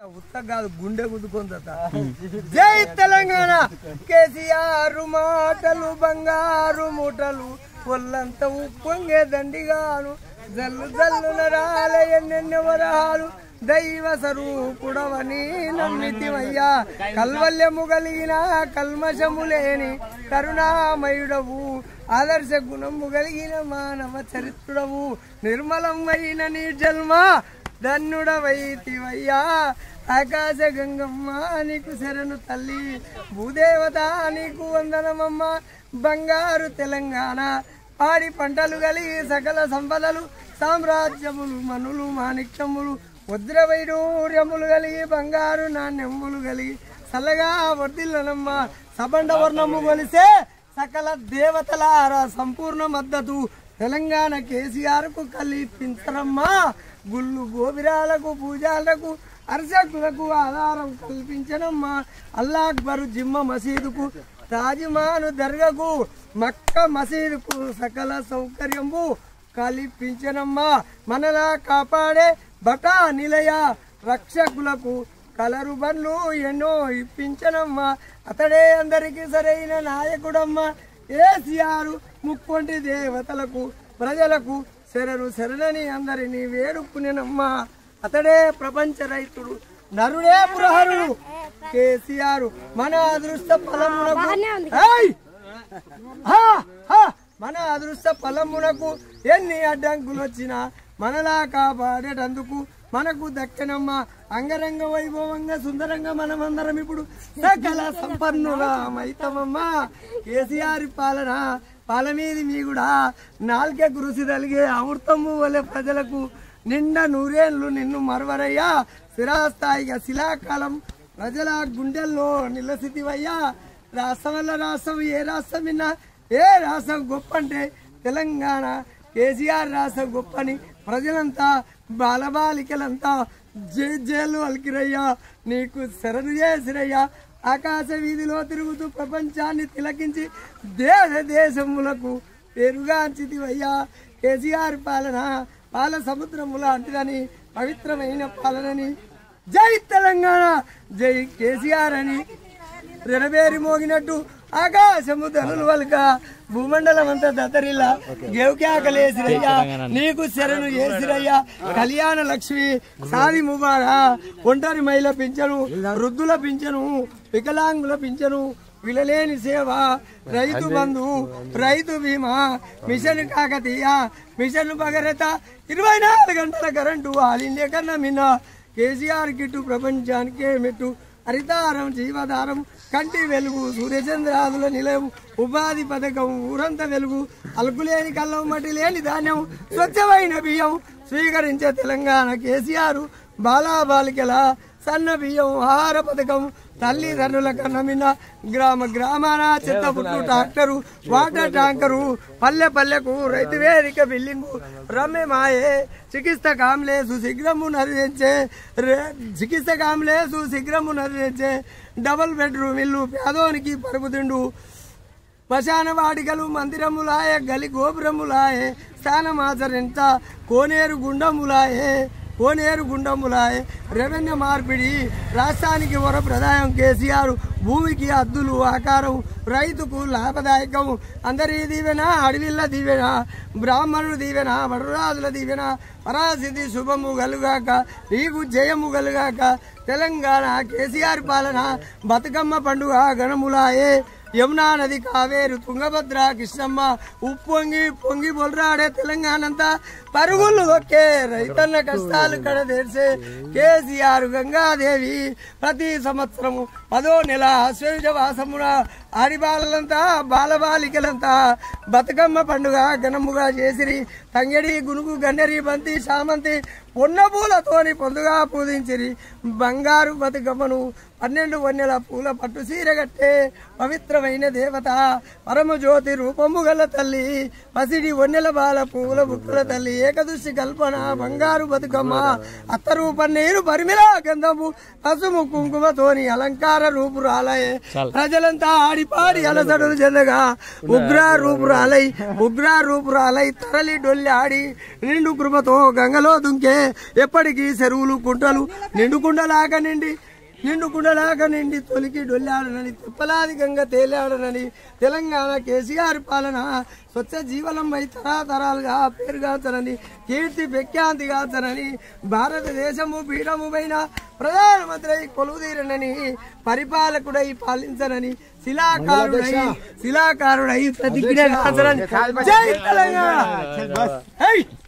ఉత్త కాదు గుండె గుద్దుకుందట జై తెలంగాణ కేసీఆర్ మాటలు బంగారు మూటలు ఒళ్ళంత ఉప్పొంగే దండిగాను జల్లు జల్లున రాలే ఎన్నెన్నె వరహాలు దైవ స్వరూపుడవని నమ్మితివయ్యా కల్వల్యము కలిగిన కల్మషము లేని కరుణామయుడవు ఆదర్శ గుణము కలిగిన మానవ చరిత్రుడవు నిర్మలమైన నీ జన్మ ధన్యుడవైతివయ్యా ఆకాశ గంగమ్మ నీకు శరణు తల్లి భూదేవత నీకు వందనమమ్మ బంగారు తెలంగాణ పాడి పంటలు కలిగి సకల సంపదలు సామ్రాజ్యములు మనులు మాణిక్యములు వజ్రవైడూర్యములు కలిగి బంగారు నాణ్యములు కలిగి చల్లగా వర్దిల్లనమ్మ సబండ వర్ణము కొలిసే సకల దేవతలార సంపూర్ణ మద్దతు తెలంగాణ కేసీఆర్ కు కల్పించరమ్మా గుళ్ళు గోపురాలకు పూజాలకు అర్చకులకు ఆధారం కల్పించనమ్మా అల్లా అక్బరు జిమ్మ మసీదుకు తాజ్మాను దర్గకు మక్క మసీదుకు సకల సౌకర్యము కల్పించనమ్మా మనలా కాపాడే బటా నిలయ రక్షకులకు కలరు బండ్లు ఎన్నో ఇప్పించనమ్మా అతడే అందరికీ సరైన నాయకుడమ్మా ఏసిఆర్ ముక్కొంటి దేవతలకు ప్రజలకు శరణు శరణని అందరినీ వేడుకునేనమ్మా అతడే ప్రపంచ రైతుడు నరుడే పురహరుడు కేసీఆర్ మన అదృష్ట ఫలమునకు ఏయ్! హా! హా! మన అదృష్ట ఫలమునకు ఎన్ని అడ్డంకులు వచ్చినా మనలా కాపాడేటందుకు మనకు దక్కనమ్మ అంగరంగ వైభవంగా సుందరంగా మనమందరం ఇప్పుడు సకల సంపన్నుగా మైతమమ్మా కేసీఆర్ పాలన పాల మీది మీ కూడా నాలుగే గురుసి తలిగే అమృతము వలె ప్రజలకు నిండా నూరేళ్లు నిన్ను మరవరయ్యా స్థిరాస్థాయిగా శిలాకాలం ప్రజల గుండెల్లో నిలసితివయ్యా రాష్ట్రం వల్ల రాష్ట్రం ఏ రాష్ట్రం విన్నా ఏ రాష్ట్రం గొప్ప అంటే తెలంగాణ కేసీఆర్ రాష్ట్రం గొప్పని ప్రజలంతా బాలబాలికలంతా జై జైలు అలికిరయ్యా నీకు శరణు చేసిరయ్యా ఆకాశ వీధిలో తిరుగుతూ ప్రపంచాన్ని తిలకించి దేశ దేశములకు పేరుగాంచితివయ్యా కేసీఆర్ పాలన పాల సముద్రము లాంటిదని పవిత్రమైన పాలనని జై తెలంగాణ జై కేసీఆర్ అని రెనబేరి మోగినట్టు ఆకాశము ధనులు వలక భూమండలం అంతా దత్తరిల్లా గేవుకాకలేసిరయ్యా నీకు శరణు చేసిరయ్యా కళ్యాణ లక్ష్మి సాది ముబారా ఒంటరి మహిళ పింఛను వృద్ధుల పింఛను వికలాంగుల పింఛను విలలేని సేవ రైతు బంధు రైతు బీమా మిషన్ కాకతీయ మిషన్ భగరత ఇరవై నాలుగు గంటల కరెంటు ఆల్ ఇండియా కన్నా మిన్న కేసీఆర్ కిట్టు ప్రపంచానికే మెట్టు హరితారం జీవధారం కంటి వెలుగు సూర్యచంద్రాదుల నిలయం ఉపాధి పథకం ఊరంతా వెలుగు అలుకులేని కల్లం మట్టి లేని ధాన్యం స్వచ్ఛమైన బియ్యం స్వీకరించే తెలంగాణ కేసీఆర్ బాలాబాలికల సన్న బియ్యం ఆహార పథకం తల్లిదండ్రుల కన్నా మిన్న గ్రామ గ్రామాన చెత్త పుట్టు ట్రాక్టరు వాటర్ ట్యాంకరు పల్లె పల్లెకు రైతు వేదిక బిల్డింగు రమ్మె మాయే చికిత్స కామ్లేసు శీఘ్రము నరిదించే రే- చికిత్స కామ్లేసు శీఘ్రము నరిదించే డబుల్ బెడ్రూమ్ ఇల్లు పేదోనికి పరుపు తిండు శ్మశాన వాటికలు మందిరములాయ గలి గోపురములాయే స్థానమాచరించ కోనేరు గుండములాయే కోనేరు గుండములాయే రెవెన్యూ మార్పిడి రాష్ట్రానికి వర ప్రదాయం కేసీఆర్ భూమికి అద్దులు ఆకారం రైతుకు లాభదాయకం అందరి దీవెన అడవిల్ల దీవెన బ్రాహ్మణుడు దీవెన వడరాజుల దీవెన పరాసిద్ధి శుభము కలుగాక నీకు జయము కలుగాక తెలంగాణ కేసీఆర్ పాలన బతుకమ్మ పండుగ గణములాయే యమునా నది కావేరు తుంగభద్ర కృష్ణమ్మ ఉప్పొంగి పొంగి బొల్రాడే తెలంగాణ అంతా పరుగులు దొక్కే రైతన్న కష్టాలు కడదేర్చే కేసీఆర్ గంగాదేవి ప్రతి సంవత్సరము పదో నెల అశ్వయుజ వాసమున ఆడిబాలంతా బాలబాలికలంతా బతుకమ్మ పండుగ ఘనముగా చేసిరి తంగడి గునుగు గన్నెరి బంతి శామంతి పొన్న పూలతోని పొందుగా పూజించిరి బంగారు బతుకమ్మను పన్నెండు వన్నెల పూల పట్టు సీర కట్టే పవిత్రమైన దేవత పరమ జ్యోతి రూపము గల తల్లి పసిడి వన్నెల బాల పూల బుక్కుల తల్లి ఏకదృష్టి కల్పన బంగారు బతుకమ్మ అత్తరు పన్నీరు పరిమిళ గంధము పసుము కుంకుమతోని అలంకార రూపురాలయే ప్రజలంతా ఆడిపాడి అలసడులు చెందగా ఉగ్ర రూపురాలై ఉగ్ర రూపురాలై తరలి డొల్లి ఆడి నిండు కృపతో గంగలో దుంకే ఎప్పటికీ చెరువులు కుంటలు నిండుకుండలాగా నిండి నిండుకుండలాగా నిండి తొలికి డొల్లాడనని తిప్పలాది గంగ తేలాడనని తెలంగాణ కేసీఆర్ పాలన స్వచ్ఛ జీవనం అయి తరాతరాలుగా పేరుగాతనని కీర్తి ప్రఖ్యాతిగాతనని భారతదేశము పీఠము పైన ప్రధానమంత్రి కొలువుదీరనని పరిపాలకుడై పాలించనని శిలాకారుడై శిలాకారుడై ప్రతిజ్ఞ కాచనని జై తెలంగాణ హై!